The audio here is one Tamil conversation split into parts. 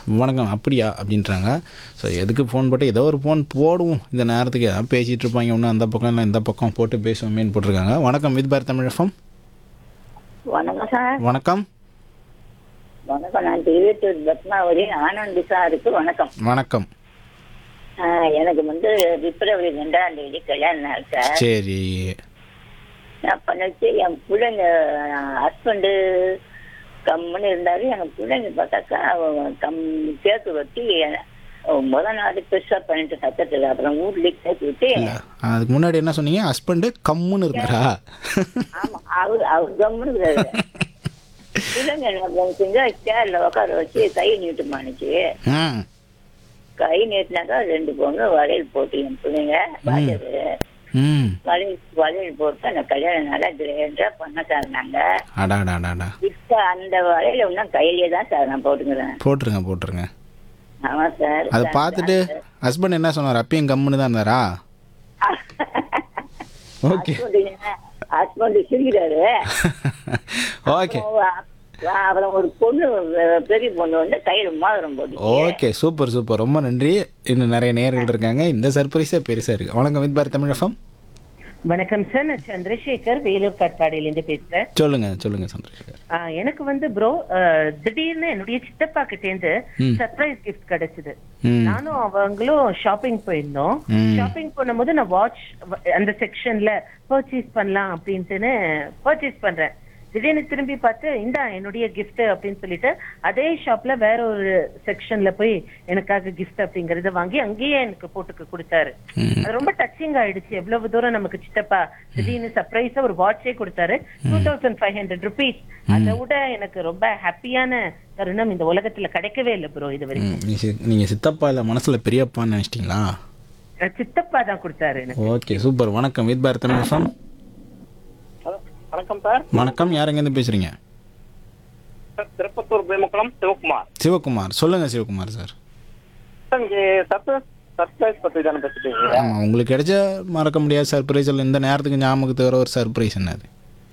வணக்கம் அப்படியா அப்படின்றாங்க ஸோ எதுக்கு ஃபோன் போட்டு ஏதோ ஒரு ஃபோன் போடுவோம் இந்த நேரத்துக்கு ஏதாவது பேசிகிட்டு இருப்பாங்க ஒன்று அந்த பக்கம் இல்லை இந்த பக்கம் போட்டு பேசுவோமேன்னு போட்டிருக்காங்க வணக்கம் வித் பார் தமிழ் எஃப்எம் வணக்கம் சார் வணக்கம் வணக்கம் நான் திருவேட்டூர் பத்மாவதி ஆனந்த் சாருக்கு வணக்கம் வணக்கம் ஆஹ் எனக்கு வந்து பிப்ரவரி ரெண்டாம் தேதி கல்யாணம் நாள் சார் சரி நான் பண்ணிச்சு என் பிள்ளைங்க ஹஸ்பண்டு கம்முன்னு இருந்தாரு எனக்கு பிள்ளைங்க பார்த்தாக்கா அவன் கம் கேக்கு வெட்டி அவன் முத நாள் பெருசா பண்ணிட்டு சத்தத்தில் அப்புறம் வீட்லயே கேக்கு விட்டு இல்லை அதுக்கு முன்னாடி என்ன சொன்னீங்க ஹஸ்பண்டு கம்முன்னு இருந்தாரா ஆமா அவர் அவர் கம்முன்னு இருக்காரு பிள்ளைங்க என்ன செஞ்சா சேர்ல உட்கார வச்சு கை நீட்டுமானுச்சு ம் கை நீட்டினாக்கா ரெண்டு பொண்ணு வளையல் போட்டு என் பிள்ளைங்க பாஜரு ம் வளையல் வளையல் போட்டு அந்த கல்யாணம் நல்லா கிரேண்டா பண்ண சார் நாங்க அடாடாடாடா இப்ப அந்த வளையல இன்னும் கையிலே தான் சார் நான் போட்டுக்கிறேன் போட்டுருங்க போட்டுருங்க ஆமா சார் அதை பார்த்துட்டு ஹஸ்பண்ட் என்ன சொன்னார் அப்பயும் கம்முன்னு தான் இருந்தாரா ஓகே ஹஸ்பண்ட் சிரிக்கிறாரு ஓகே அப்புறம் அப்புறம் ஒரு பொண்ணு பெரிய பொண்ணு வந்து கையில மோதிரம் போட்டு ஓகே சூப்பர் சூப்பர் ரொம்ப நன்றி இன்னும் நிறைய நேர்கள் இருக்காங்க இந்த சர்ப்ரைஸே பெருசாக இருக்குது வணக்கம் வித் பார் தமிழ் எஃப்எம் வணக்கம் சார் நான் சந்திரசேகர் வேலூர் காட்பாடியிலேருந்து பேசுறேன் சொல்லுங்க சொல்லுங்க சந்திரசேகர் ஆ, எனக்கு வந்து ப்ரோ திடீர்னு என்னுடைய சித்தப்பா கிட்டேருந்து சர்ப்ரைஸ் கிஃப்ட் கிடைச்சது ம் நானும் அவங்களும் ஷாப்பிங் போயிருந்தோம் ம். ஷாப்பிங் பண்ணும்போது நான் வாட்ச் அந்த செக்ஷன்ல பர்ச்சேஸ் பண்ணலாம் அப்படின்ட்டுன்னு பர்ச்சேஸ் பண்றேன் திடீர்னு திரும்பி பார்த்து இந்தா என்னுடைய gift அப்படின்னு சொல்லிட்டு அதே ஷாப்ல வேற ஒரு செக்ஷன்ல போய் எனக்காக gift அப்படிங்கறத வாங்கி அங்கேயே எனக்கு போட்டுக்கு கொடுத்தாரு ம். அது ரொம்ப டச்சிங் ஆயிடுச்சு எவ்வளவு தூரம் நமக்கு சித்தப்பா திடீர்னு சர்ப்ரைஸா ஒரு வாட்சே கொடுத்தாரு two thousand five hundred rupees அதை விட எனக்கு ரொம்ப ஹாப்பியான தருணம் இந்த உலகத்துல கிடைக்கவே இல்லை ப்ரோ இது வரைக்கும் ம், நீ சி- நீங்க சித்தப்பா இல்லை மனசுல பெரியப்பான்னு நினைச்சிட்டீங்களா அஹ் சித்தப்பா தான் கொடுத்தாரு எனக்கு ஓகே சூப்பர் வணக்கம் வித் பார் தமிழ் எஃப்எம் வணக்கம் சார் வணக்கம் யார் எங்கேருந்து பேசுறீங்க சார் திருப்பத்தூர் பேமக்குளம் சிவகுமார் சிவகுமார் சொல்லுங்க சிவகுமார் சார் சார் இங்கே சர்ப்ரைஸ் சர்ப்ரைஸ் பற்றி தானே பேசிட்டு இருக்கீங்க ஆமாம் உங்களுக்கு கிடைச்ச மறக்க முடியாத சர்ப்ரைஸ் இல்லை இந்த நேரத்துக்கு ஞாபகத்துக்கு வர ஒரு சர்ப்ரைஸ் என்னது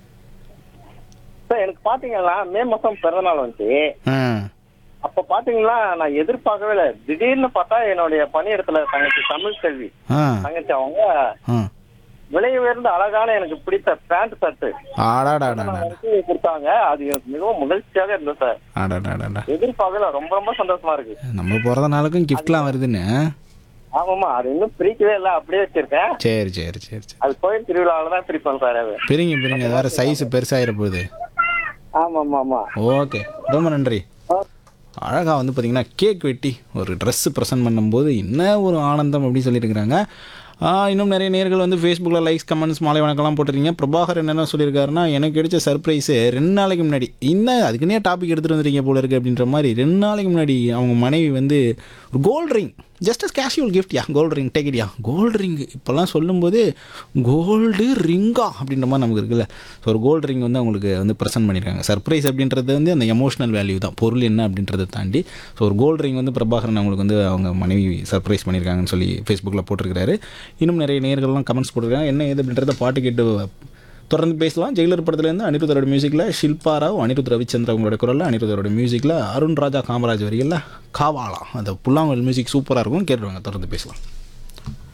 சார் எனக்கு பாத்தீங்கன்னா மே மாசம் பிறந்த நாள் வந்துச்சு ஆ அப்ப பாத்தீங்கன்னா நான் எதிர்பார்க்கவே இல்லை திடீர்னு பார்த்தா என்னுடைய பணியிடத்துல தங்கச்சி தமிழ் செல்வி ஆ தங்கச்சி அவங்க ஆ விலை உயர்ந்த அழகான எனக்கு பிடித்த பேண்ட் ஷர்ட் ஆடாடாடாடா வந்து கொடுத்தாங்க அது எனக்கு மிகவும் மகிழ்ச்சியாக இருந்தது சார் ஆடாடாடாடா எதிர்பார்க்கல ரொம்ப ரொம்ப சந்தோஷமா இருக்கு நம்ம பிறந்த நாளுக்கும் கிஃப்ட்லாம் வருதுன்னு ஆமாமா அது இன்னும் பிரிக்கவே இல்லை அப்படியே வச்சிருக்கேன் சரி சரி சரி சரி அது கோயில் திருவிழாவில தான் பிரிப்பேன் சார் அது பிரிங்க பிரிங்க அது வேறு சைஸ் பெருசாகிட போகுது ஆமா ஆமா ஆமா ஓகே ரொம்ப நன்றி அழகாக வந்து பார்த்தீங்கன்னா கேக் வெட்டி ஒரு ட்ரெஸ்ஸு ப்ரெசென்ட் பண்ணும்போது என்ன ஒரு ஆனந்தம் அப்படின்னு சொல்லியிருக்கிறாங்க ஆ, இன்னும் நிறைய நேர்கள் வந்து ஃபேஸ்புக்கில் லைக்ஸ் கமெண்ட்ஸ் மாலை வணக்கம்லாம் போட்டிருக்கீங்க பிரபாகர் என்னென்ன சொல்லியிருக்காருன்னா எனக்கு கிடைச்ச சர்ப்ரைஸு ரெண்டு நாளைக்கு முன்னாடி இன்னும் அதுக்குன்னே டாபிக் எடுத்துகிட்டு வந்துருக்கீங்க போல இருக்குது அப்படின்ற மாதிரி ரெண்டு நாளைக்கு முன்னாடி அவங்க மனைவி வந்து ஒரு gold ring just as casual gift yeah gold ring take yeah gold ring இப்போல்லாம் சொல்லும்போது கோல்டு ரிங்கா அப்படின்ற மாதிரி நமக்கு இருக்குல்ல ஸோ ஒரு கோல்டு ரிங் வந்து அவங்களுக்கு வந்து ப்ரெசென்ட் பண்ணியிருக்காங்க சர்ப்ரைஸ் அப்படின்றது வந்து அந்த எமோஷனல் வேல்யூ தான் பொருள் என்ன அப்படின்றத தாண்டி ஸோ ஒரு கோல்டு ரிங் வந்து பிரபாகரன் அவங்களுக்கு வந்து அவங்க மனைவி சர்ப்ரைஸ் பண்ணியிருக்காங்கன்னு சொல்லி ஃபேஸ்புக்கில் போட்டிருக்காரு இன்னும் நிறைய நேர்கள்லாம் கமெண்ட்ஸ் போட்டிருக்காங்க என்ன ஏது அப்படின்றத பாட்டு கேட்டு தொடர்ந்து பேசலாம் ஜெயிலர் படத்துலேருந்து அனிருத்தரோட மியூசிக்கில் ஷில்பா ராவ் அனிருத் ரவிச்சந்திர அவங்களோட குரலில் அனிருத்தரோட மியூசிக்கில் அருண் ராஜா காமராஜ் வரிகளில் காவாலா அந்த புல்லாங்குழல் மியூசிக் சூப்பராக இருக்கும் கேட்டுருவாங்க தொடர்ந்து பேசலாம்